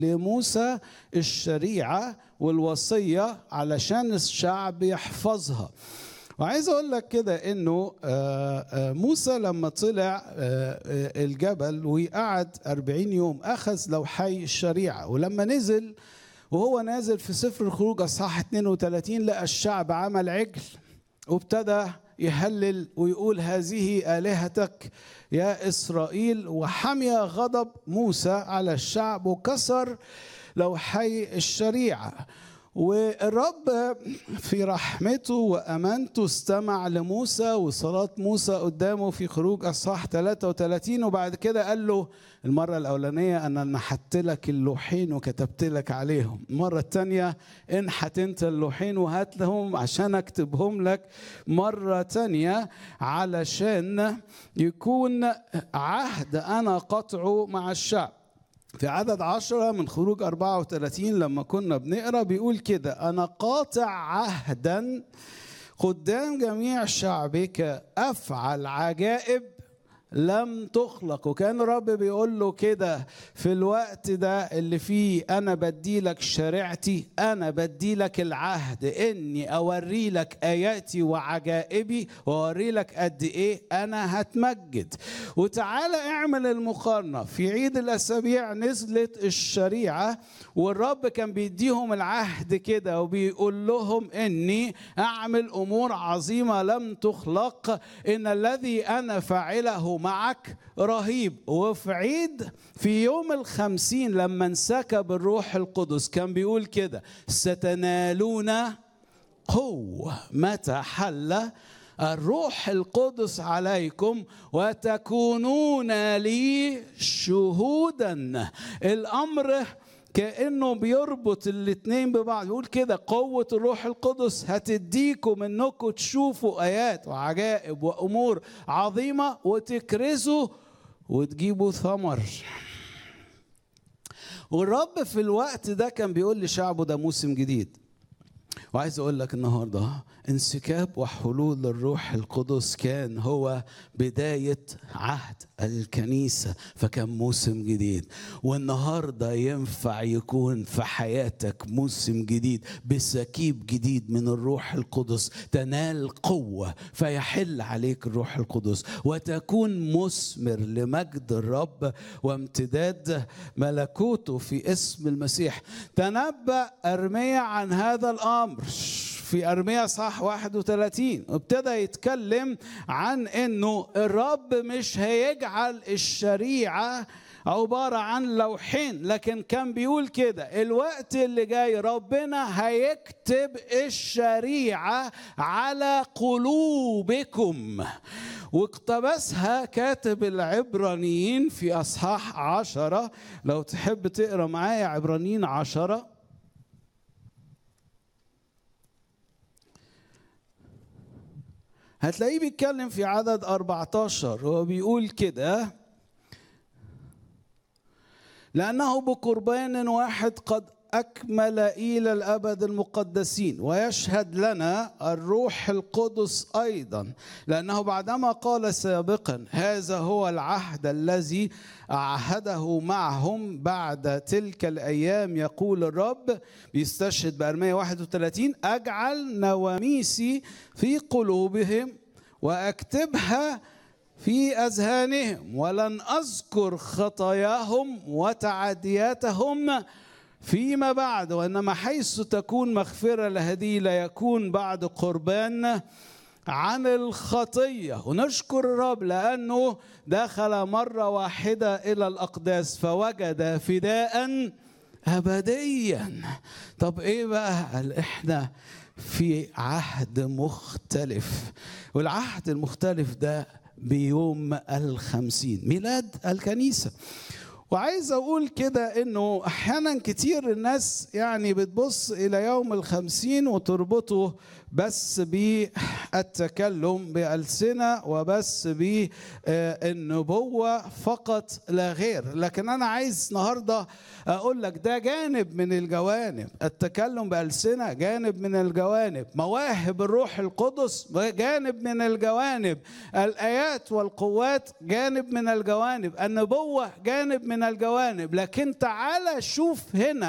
لموسى الشريعة والوصية علشان الشعب يحفظها وعايز اقول لك كده انه موسى لما طلع الجبل وقعد 40 يوم اخذ لوحي الشريعه ولما نزل وهو نازل في سفر الخروج اصحاح 32 لقى الشعب عمل عجل وابتدى يهلل ويقول هذه الهتك يا اسرائيل وحمي غضب موسى على الشعب وكسر لوحي الشريعه والرب في رحمته وامانته استمع لموسى وصلاه موسى قدامه في خروج اصحاح 33 وبعد كده قال له المره الاولانيه انا نحت لك اللوحين وكتبت لك عليهم المره الثانيه انحت انت اللوحين وهات لهم عشان اكتبهم لك مره ثانيه علشان يكون عهد انا قطعه مع الشعب في عدد عشرة من خروج 34 لما كنا بنقرا بيقول كده أنا قاطع عهدا قدام جميع شعبك أفعل عجائب لم تخلق وكان الرب بيقول له كده في الوقت ده اللي فيه انا بدي لك شريعتي انا بدي لك العهد اني اوري لك اياتي وعجائبي واوري لك قد ايه انا هتمجد وتعالى اعمل المقارنه في عيد الاسابيع نزلت الشريعه والرب كان بيديهم العهد كده وبيقول لهم اني اعمل امور عظيمه لم تخلق ان الذي انا فاعله معك رهيب وفي عيد في يوم الخمسين لما انسكب الروح القدس كان بيقول كده ستنالون قوة متى حل الروح القدس عليكم وتكونون لي شهودا الأمر كانه بيربط الاتنين ببعض يقول كده قوه الروح القدس هتديكم انكم تشوفوا ايات وعجائب وامور عظيمه وتكرزوا وتجيبوا ثمر والرب في الوقت ده كان بيقول لشعبه ده موسم جديد وعايز اقول لك النهارده انسكاب وحلول الروح القدس كان هو بدايه عهد الكنيسه فكان موسم جديد والنهارده ينفع يكون في حياتك موسم جديد بسكيب جديد من الروح القدس تنال قوه فيحل عليك الروح القدس وتكون مثمر لمجد الرب وامتداد ملكوته في اسم المسيح تنبأ ارميا عن هذا الامر في أرميا صح 31 ابتدى يتكلم عن انه الرب مش هيجعل الشريعه عبارة عن لوحين لكن كان بيقول كده الوقت اللي جاي ربنا هيكتب الشريعة على قلوبكم واقتبسها كاتب العبرانيين في أصحاح عشرة لو تحب تقرأ معايا عبرانيين عشرة هتلاقيه بيتكلم في عدد 14 هو بيقول كده لأنه بقربان واحد قد أكمل إلى الأبد المقدسين ويشهد لنا الروح القدس أيضا لأنه بعدما قال سابقا هذا هو العهد الذي عهده معهم بعد تلك الأيام يقول الرب بيستشهد بأرمية 31 أجعل نواميسي في قلوبهم وأكتبها في أذهانهم ولن أذكر خطاياهم وتعدياتهم فيما بعد وإنما حيث تكون مغفرة لهذه لا يكون بعد قربان عن الخطية ونشكر الرب لأنه دخل مرة واحدة إلى الأقداس فوجد فداء أبديا طب إيه بقى إحنا في عهد مختلف والعهد المختلف ده بيوم الخمسين ميلاد الكنيسة وعايز أقول كده إنه أحيانا كتير الناس يعني بتبص إلى يوم الخمسين وتربطه بس بالتكلم بألسنة وبس بالنبوة فقط لا غير لكن أنا عايز النهاردة أقول لك ده جانب من الجوانب التكلم بألسنة جانب من الجوانب مواهب الروح القدس جانب من الجوانب الآيات والقوات جانب من الجوانب النبوة جانب من الجوانب لكن تعال شوف هنا